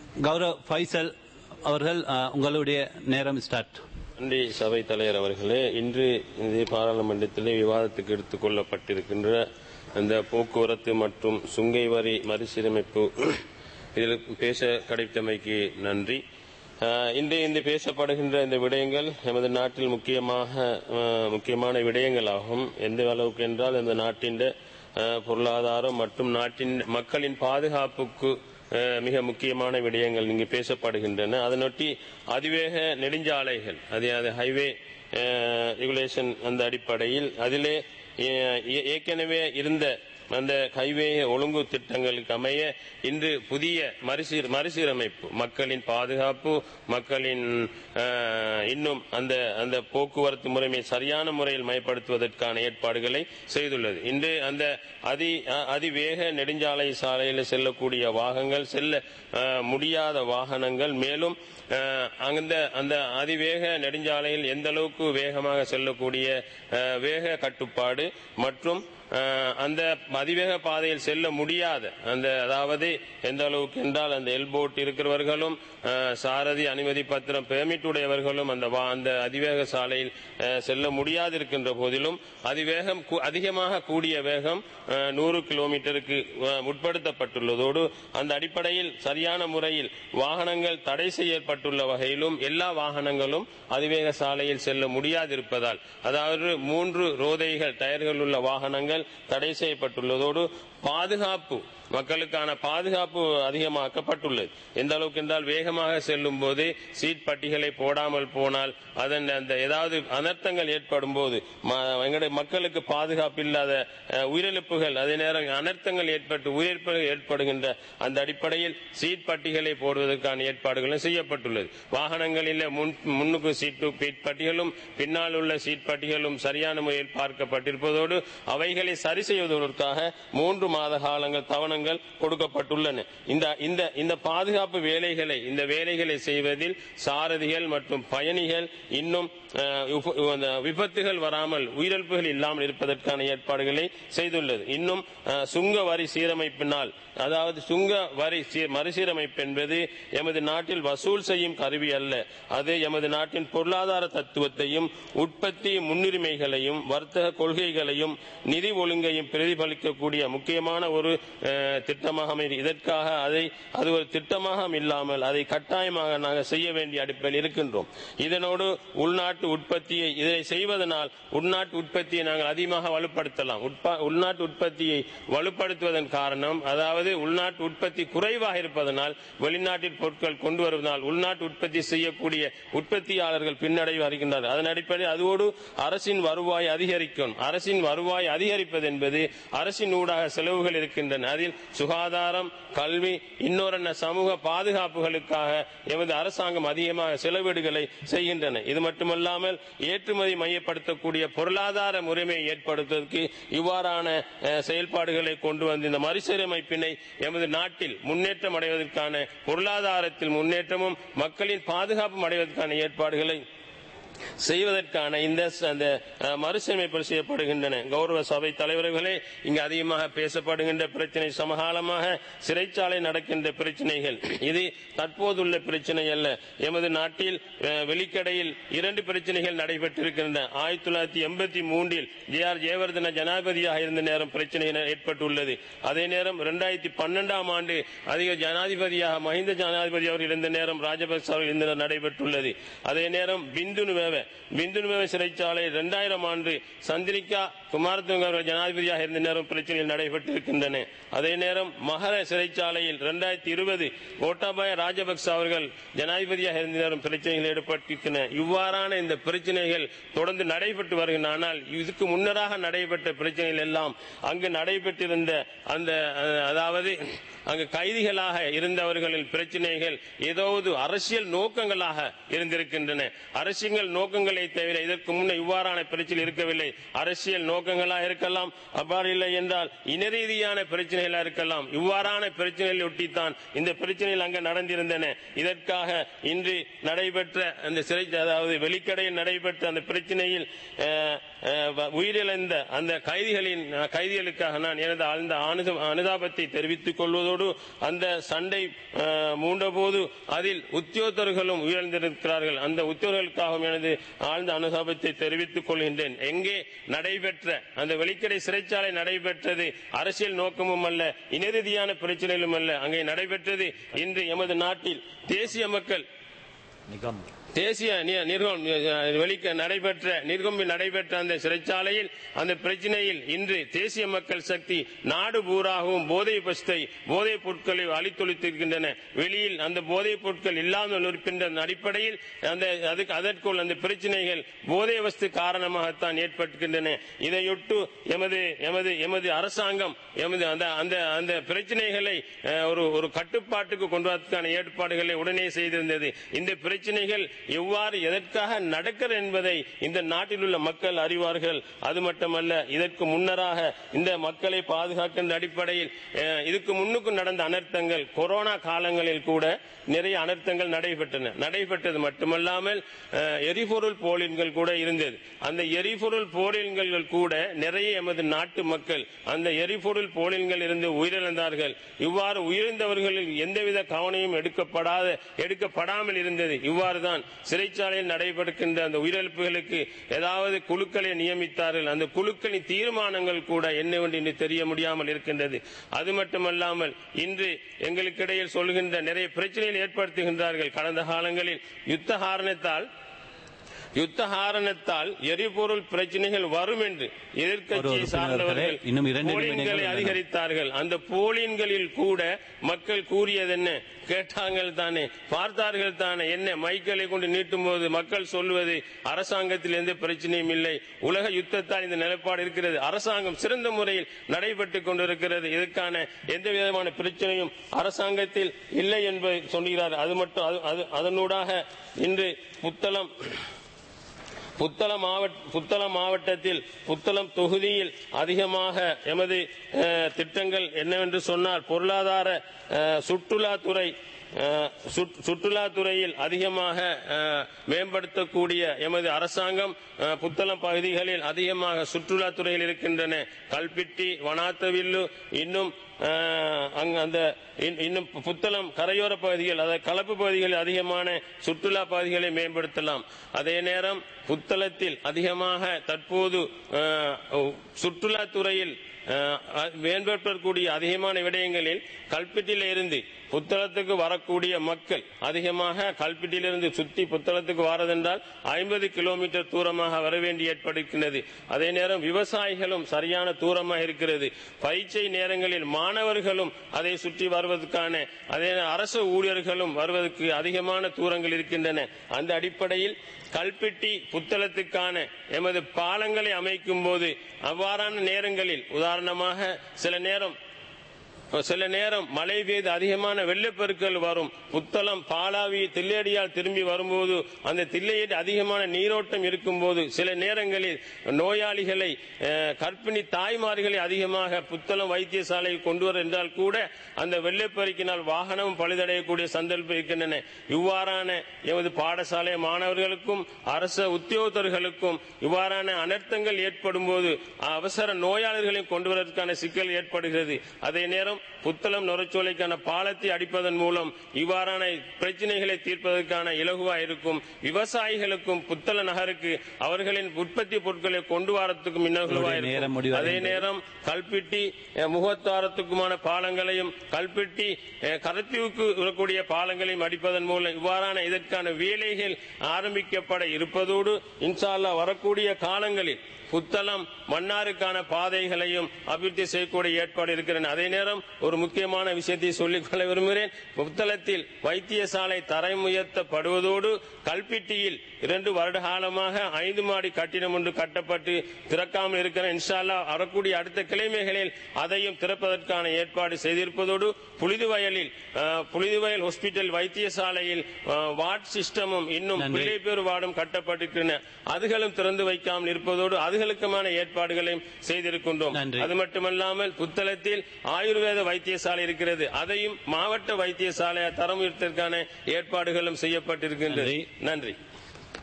கௌரவ் ஃபைசல் அவர்கள் அஹ், உங்களுடைய நேரம் ஸ்டார்ட் நன்றி சபை தலைவர் அவர்களே இன்று இந்த பாராளுமன்றத்திலே விவாதத்துக்கு எடுத்துக் கொள்ளப்பட்டிருக்கின்ற அந்த போக்குவரத்து மற்றும் சுங்கை வரி மறுசீரமைப்பு இதில் பேச கிடைத்தமைக்கு நன்றி ஆஹ், இன்று இந்த பேசப்படுகின்ற இந்த விடயங்கள் எமது நாட்டில் முக்கியமாக ஆஹ், முக்கியமான விடயங்களாகும் எந்த அளவுக்கு என்றால் இந்த நாட்டின் ஆஹ், பொருளாதாரம் மற்றும் நாட்டின் மக்களின் பாதுகாப்புக்கு அஹ் மிக முக்கியமான விடயங்கள் இங்கு பேசப்படுகின்றன அதனொட்டி அதிவேக நெடுஞ்சாலைகள் அது அது ஹைவே ரெகுலேஷன் அந்த அடிப்படையில் அதிலே அஹ், ஏ- ஏற்கனவே இருந்த அந்த ஹைவே ஒழுங்கு திட்டங்களுக்கு அமைய இன்று புதிய மறுசீர் மறுசீரமைப்பு மக்களின் பாதுகாப்பு மக்களின் அஹ், இன்னும் அந்த அந்த போக்குவரத்து முறைமை சரியான முறையில் மயப்படுத்துவதற்கான ஏற்பாடுகளை செய்துள்ளது இன்று அந்த அதி அ- அதிவேக நெடுஞ்சாலை சாலையில் செல்லக்கூடிய வாகனங்கள் செல்ல அஹ், முடியாத வாகனங்கள் மேலும் அஹ், அந்த அந்த அதிவேக நெடுஞ்சாலையில் எந்த அளவுக்கு வேகமாக செல்லக்கூடிய அஹ், வேக கட்டுப்பாடு மற்றும் அஹ், அந்த அதிவேக பாதையில் செல்ல முடியாத அந்த அதாவது எந்த அளவுக்கு என்றால் அந்த எல்போட் இருக்கிறவர்களும் அஹ், சாரதி அனுமதி பத்திரம் பெர்மிட் உடையவர்களும் அந்த வா- அந்த அதிவேக சாலையில் அஹ், செல்ல முடியாது இருக்கின்ற போதிலும் அதிவேகம் கூ- அதிகமாக கூடிய வேகம் அஹ், நூறு கிலோமீட்டருக்கு அஹ், முற்படுத்தப்பட்டுள்ளதோடு அந்த அடிப்படையில் சரியான முறையில் வாகனங்கள் தடை செய்யப்பட்டுள்ள வகையிலும் எல்லா வாகனங்களும் அதிவேக சாலையில் செல்ல முடியாதிருப்பதால் அதாவது மூன்று ரோதைகள் டயர்கள் உள்ள வாகனங்கள் தடை செய்யப்பட்டுள்ளதோடு பாதுகாப்பு மக்களுக்கான பாதுகாப்பு அதிகமாக்கப்பட்டுள்ளது எந்த அளவுக்கு என்றால் வேகமாக செல்லும் போது சீட் பட்டிகளை போடாமல் போனால் அதன் அந்த ஏதாவது அனர்த்தங்கள் ஏற்படும் போது ம- எங்களுடைய மக்களுக்கு பாதுகாப்பு இல்லாத அஹ், உயிரிழப்புகள் அதே நேரம் அனர்த்தங்கள் ஏற்பட்டு உயிரிழப்புகள் ஏற்படுகின்ற அந்த அடிப்படையில் சீட் பட்டிகளை போடுவதற்கான ஏற்பாடுகளும் செய்யப்பட்டுள்ளது வாகனங்களில் முன் முன்னுக்கு சீட்டு சீட் பட்டிகளும் பின்னால் உள்ள சீட் பட்டிகளும் சரியான முறையில் பார்க்கப்பட்டிருப்பதோடு அவைகளை சரி செய்வதற்காக மூன்று மாத காலங்கள் தவணங்கள் கொடுக்கப்பட்டுள்ளன இந்த இந்த இந்த பாதுகாப்பு வேலைகளை இந்த வேலைகளை செய்வதில் சாரதிகள் மற்றும் பயணிகள் இன்னும் அஹ், உப- அந்த விபத்துகள் வராமல் உயிரிழப்புகள் இல்லாமல் இருப்பதற்கான ஏற்பாடுகளை செய்துள்ளது இன்னும் அஹ், சுங்க வரி சீரமைப்பினால் அதாவது சுங்க வரி சீ- மறுசீரமைப்பு என்பது எமது நாட்டில் வசூல் செய்யும் கருவி அல்ல அது எமது நாட்டின் பொருளாதார தத்துவத்தையும் உற்பத்தி முன்னுரிமைகளையும் வர்த்தக கொள்கைகளையும் நிதி ஒழுங்கையும் பிரதிபலிக்கக்கூடிய முக்கியமான ஒரு அஹ், திட்டமாக அமைது இதற்காக அதை அது ஒரு திட்டமாக இல்லாமல் அதை கட்டாயமாக நாங்கள் செய்ய வேண்டிய அடிப்படையில் இருக்கின்றோம் இதனோடு உள்நாட்டு உற்பத்தியை இதை செய்வதனால் உள்நாட்டு உற்பத்தியை நாங்கள் அதிகமாக வலுப்படுத்தலாம் உட்ப- உள்நாட்டு உற்பத்தியை வலுப்படுத்துவதன் காரணம் அதாவது உள்நாட்டு உற்பத்தி குறைவாக இருப்பதனால் வெளிநாட்டில் பொருட்கள் கொண்டு வருவதனால் உள்நாட்டு உற்பத்தி செய்யக்கூடிய உற்பத்தியாளர்கள் பின்னடைவு அறிகின்றனர் அதன் அடிப்படையில் அதோடு அரசின் வருவாய் அதிகரிக்கும் அரசின் வருவாய் அதிகரிப்பது என்பது அரசின் ஊடாக செலவுகள் இருக்கின்றன அதில் சுகாதாரம் கல்வி இன்னொரு சமூக பாதுகாப்புகளுக்காக எமது அரசாங்கம் அதிகமாக செலவீடுகளை செய்கின்றன இது மட்டுமல்லாமல் ஏற்றுமதி மையப்படுத்தக்கூடிய பொருளாதார முறைமையை ஏற்படுத்துவதற்கு இவ்வாறான அஹ், செயல்பாடுகளை கொண்டு வந்து இந்த மறுசீரமைப்பினை எமது நாட்டில் முன்னேற்றம் அடைவதற்கான பொருளாதாரத்தில் முன்னேற்றமும் மக்களின் பாதுகாப்பும் அடைவதற்கான ஏற்பாடுகளை செய்வதற்கான இந்த ச- அந்த அஹ், மறுசீரமைப்பு செய்யப்படுகின்றன கௌரவ சபை தலைவர்களே இங்கு அதிகமாக பேசப்படுகின்ற பிரச்சனை சமகாலமாக சிறைச்சாலை நடக்கின்ற பிரச்சனைகள் இது தற்போதுள்ள பிரச்சனை அல்ல எமது நாட்டில் அஹ், வெளிக்கடையில் இரண்டு பிரச்சனைகள் நடைபெற்றிருக்கின்றன ஆயிரத்தி தொள்ளாயிரத்தி எண்பத்தி மூன்றில் ஜே ஆர் ஜெயவர்தன ஜனாதிபதியாக இருந்த நேரம் பிரச்சனை ஏற்பட்டுள்ளது அதே நேரம் இரண்டாயிரத்தி பன்னெண்டாம் ஆண்டு அதிக ஜனாதிபதியாக மஹிந்த ஜனாதிபதி அவர்கள் இருந்த நேரம் ராஜபக்ச அவர்கள் இருந்த நேரம் நடைபெற்றுள்ளது அதே நேரம் பிந்துனுவேவ பிந்துனுவேவ சிறைச்சாலை இரண்டாயிரம் ஆண்டு சந்திரிகா குமாரதுங்க அவர்கள் ஜனாதிபதியாக இருந்த நேரம் பிரச்சனைகள் நடைபெற்றிருக்கின்றன அதே நேரம் மகர சிறைச்சாலையில் இரண்டாயிரத்தி இருபது கோட்டாபாய ராஜபக்ச அவர்கள் ஜனாதிபதியாக இருந்த நேரம் பிரச்சனைகள் ஏற்பட்டிருக்கின்றன இவ்வாறான இந்த பிரச்சனைகள் தொடர்ந்து நடைபெற்று வருகின்றன ஆனால் இதுக்கு முன்னராக நடைபெற்ற பிரச்சனைகள் எல்லாம் அங்கு நடைபெற்றிருந்த அந்த அஹ், அதாவது அங்கு கைதிகளாக இருந்தவர்களின் பிரச்சனைகள் ஏதாவது அரசியல் நோக்கங்களாக இருந்திருக்கின்றன அரசியல் நோக்கங்களை தவிர இதற்கு முன்ன இவ்வாறான பிரச்சனை இருக்கவில்லை அரசியல் நோக்கங்களாக இருக்கலாம் அவ்வாறு இல்லை என்றால் இன ரீதியான பிரச்சனைகளாக இருக்கலாம் இவ்வாறான பிரச்சனைகளை ஒட்டித்தான் இந்த பிரச்சனைகள் அங்கு நடந்திருந்தன இதற்காக இன்று நடைபெற்ற அந்த சிறை அதாவது வெளிக்கடையில் நடைபெற்ற அந்த பிரச்சனையில் அஹ், அஹ், வ- உயிரிழந்த அந்த கைதிகளின் அஹ், கைதிகளுக்காக நான் எனது ஆழ்ந்த அனுத- அனுதாபத்தை தெரிவித்துக் கொள்வதோடு அந்த சண்டை அஹ், மூண்டபோது அதில் உத்தியோகத்தர்களும் உயிரிழந்திருக்கிறார்கள் அந்த உத்தியோகர்களுக்காகவும் எனது ஆழ்ந்த அனுதாபத்தை தெரிவித்துக் கொள்கின்றேன் எங்கே நடைபெற்ற அந்த வெளிக்கடை சிறைச்சாலை நடைபெற்றது அரசியல் நோக்கமும் அல்ல இனரீதியான பிரச்சனைகளும் அல்ல அங்கே நடைபெற்றது இன்று எமது நாட்டில் தேசிய மக்கள் தேசிய நி- நிர்கம் வெளிக்க நடைபெற்ற நிர்கம்பில் நடைபெற்ற அந்த சிறைச்சாலையில் அந்த பிரச்சனையில் இன்று தேசிய மக்கள் சக்தி நாடு பூராகவும் போதை பஸ்தை போதைப் பொருட்களை அளித்தொழித்திருக்கின்றன வெளியில் அந்த போதைப் பொருட்கள் இல்லாமல் இருக்கின்ற அடிப்படையில் அந்த அதுக்கு அதற்குள் அந்த பிரச்சனைகள் போதை வஸ்து காரணமாகத்தான் ஏற்பட்டுகின்றன இதையொட்டு எமது எமது எமது அரசாங்கம் எமது அந்த அந்த அந்த பிரச்சனைகளை அஹ், ஒரு ஒரு கட்டுப்பாட்டுக்கு கொண்டு வரதுக்கான ஏற்பாடுகளை உடனே செய்திருந்தது இந்த பிரச்சனைகள் எவ்வாறு எதற்காக நடக்கிறது என்பதை இந்த நாட்டில் உள்ள மக்கள் அறிவார்கள் அது மட்டுமல்ல இதற்கு முன்னராக இந்த மக்களை பாதுகாக்கின்ற அடிப்படையில் அஹ், இதுக்கு முன்னுக்கு நடந்த அனர்த்தங்கள் கொரோனா காலங்களில் கூட நிறைய அனர்த்தங்கள் நடைபெற்றன நடைபெற்றது மட்டுமல்லாமல் அஹ், எரிபொருள் போலின்கள் கூட இருந்தது அந்த எரிபொருள் போலின்கள் கூட நிறைய எமது நாட்டு மக்கள் அந்த எரிபொருள் போலின்கள் இருந்து உயிரிழந்தார்கள் இவ்வாறு உயிரிழந்தவர்களில் எந்தவித கவனமும் எடுக்கப்படாத எடுக்கப்படாமல் இருந்தது இவ்வாறு தான் சிறைச்சாலையில் நடைபெறுகின்ற அந்த உயிரிழப்புகளுக்கு ஏதாவது குழுக்களை நியமித்தார்கள் அந்த குழுக்களின் தீர்மானங்கள் கூட என்னவென்று இன்று தெரிய முடியாமல் இருக்கின்றது அது மட்டுமல்லாமல் இன்று எங்களுக்கிடையில் சொல்கின்ற நிறைய பிரச்சனைகள் ஏற்படுத்துகின்றார்கள் கடந்த காலங்களில் யுத்த காரணத்தால் யுத்த காரணத்தால் எரிபொருள் பிரச்சனைகள் வரும் என்று ஒரு எதிர்க்கட்சியை உறுப்பினர் சார்ந்தவர்கள் அவர்களே, இன்னும் இரண்டு போலின்களை நிமிடங்கள் உள்ளன. அதிகரித்தார்கள் அந்த போலின்களில் கூட மக்கள் கூறியது என்ன கேட்டாங்கள் தானே பார்த்தார்கள் தானே என்ன மைக்களை கொண்டு நீட்டும் போது மக்கள் சொல்வது அரசாங்கத்தில் எந்த பிரச்சனையும் இல்லை உலக யுத்தத்தால் இந்த நிலைப்பாடு இருக்கிறது அரசாங்கம் சிறந்த முறையில் நடைபெற்றுக் கொண்டிருக்கிறது இதற்கான எந்த விதமான பிரச்சனையும் அரசாங்கத்தில் இல்லை என்பதை சொல்கிறார் அது மட்டும் அது- அது அதனூடாக இன்று புத்தளம் புத்தளம் மாவட்ட புத்தளம் மாவட்டத்தில் புத்தளம் தொகுதியில் அதிகமாக எமது அஹ், திட்டங்கள் என்னவென்று சொன்னால் பொருளாதார அஹ், சுற்றுலாத்துறை அஹ், சுற்- சுற்றுலாத்துறையில் அதிகமாக அஹ், மேம்படுத்தக்கூடிய எமது அரசாங்கம் அஹ், புத்தளம் பகுதிகளில் அதிகமாக சுற்றுலாத்துறையில் இருக்கின்றன கல்பிட்டி வனாத்தவில்லு இன்னும் அஹ், அங்க அந்த இன்- இன்னும் புத்தளம் கரையோர பகுதிகள் அதாவது கலப்பு பகுதிகளில் அதிகமான சுற்றுலா பகுதிகளை மேம்படுத்தலாம் அதே நேரம் புத்தளத்தில் அதிகமாக தற்போது அஹ், சுற்றுலாத்துறையில் அஹ், மேம்படுத்தக்கூடிய அதிகமான விடயங்களில் கல்பிட்டில இருந்து புத்தளத்துக்கு வரக்கூடிய மக்கள் அதிகமாக கல்பிட்டிலிருந்து சுத்தி புத்தளத்துக்கு வரதென்றால் ஐம்பது கிலோமீட்டர் தூரமாக வர வேண்டி ஏற்படுகின்றது அதே நேரம் விவசாயிகளும் சரியான தூரமாக இருக்கிறது பரீட்சை நேரங்களில் மாணவர்களும் அதை சுற்றி வருவதற்கான அதே அரசு ஊழியர்களும் வருவதற்கு அதிகமான தூரங்கள் இருக்கின்றன அந்த அடிப்படையில் கல்பிட்டி புத்தளத்துக்கான எமது பாலங்களை அமைக்கும் போது அவ்வாறான நேரங்களில் உதாரணமாக சில நேரம் சில நேரம் மழை பெய்து அதிகமான வெள்ளப்பெருக்கள் வரும் புத்தளம் பாலாவி தில்லையடியால் திரும்பி வரும்போது அந்த தில்லையில் அதிகமான நீரோட்டம் இருக்கும்போது சில நேரங்களில் நோயாளிகளை அஹ், கர்ப்பிணி தாய்மார்களை அதிகமாக புத்தளம் வைத்தியசாலை கொண்டு வர என்றால் கூட அந்த வெள்ளப்பெருக்கினால் வாகனம் பழுதடையக்கூடிய சந்தர்ப்பம் இருக்கின்றன இவ்வாறான எமது பாடசாலை மாணவர்களுக்கும் அரச உத்தியோகத்தர்களுக்கும் இவ்வாறான அனர்த்தங்கள் ஏற்படும் போது அவசர நோயாளர்களையும் கொண்டு வருவதற்கான சிக்கல் ஏற்படுகிறது அதே நேரம் புத்தளம் நுரச்சோலைக்கான பாலத்தை அடிப்பதன் மூலம் இவ்வாறான பிரச்சனைகளை தீர்ப்பதற்கான இலகுவா இருக்கும் விவசாயிகளுக்கும் புத்தள நகருக்கு அவர்களின் உற்பத்தி பொருட்களை கொண்டு வரத்துக்கும் இலகுவா உங்களுடைய நேரம் இருக்கும் முடிவடைந்தது. அதே நேரம் கல்பிட்டி அஹ், முகத்தாரத்துக்குமான பாலங்களையும் கல்பிட்டி அஹ், கரத்தீவுக்கு வரக்கூடிய பாலங்களையும் அடிப்பதன் மூலம் இவ்வாறான இதற்கான வேலைகள் ஆரம்பிக்கப்பட இருப்பதோடு இன்ஷா அல்லாஹ் வரக்கூடிய காலங்களில் புத்தளம் மன்னாருக்கான பாதைகளையும் அபிவிருத்தி செய்யக்கூடிய ஏற்பாடு இருக்கிறது அதே நேரம் ஒரு முக்கியமான விஷயத்தை சொல்லிக் கொள்ள விரும்புகிறேன் புத்தளத்தில் வைத்தியசாலை தரம் உயர்த்தப்படுவதோடு கல்பிட்டியில் இரண்டு வருட காலமாக ஐந்து மாடி கட்டிடம் ஒன்று கட்டப்பட்டு திறக்காமல் இருக்கிற இன்ஷால்லா வரக்கூடிய அடுத்த கிழமைகளில் அதையும் திறப்பதற்கான ஏற்பாடு செய்திருப்பதோடு புலிதுவயலில் அஹ், புலிதுவயல் ஹாஸ்பிட்டல் வைத்தியசாலையில் அஹ், வார்ட் சிஸ்டமும் இன்னும் நன்றி. பிள்ளை பேர் வார்டும் கட்டப்பட்டிருக்கின்றன அதுகளும் திறந்து வைக்காமல் இருப்பதோடு அதுகளுக்குமான ஏற்பாடுகளையும் செய்திருக்கின்றோம் நன்றி. அது மட்டுமல்லாமல் புத்தளத்தில் ஆயுர்வேத வைத்தியசாலை இருக்கிறது அதையும் மாவட்ட வைத்தியசாலை தரம் உயர்த்திற்கான ஏற்பாடுகளும் செய்யப்பட்டிருக்கின்றது நன்றி. நன்றி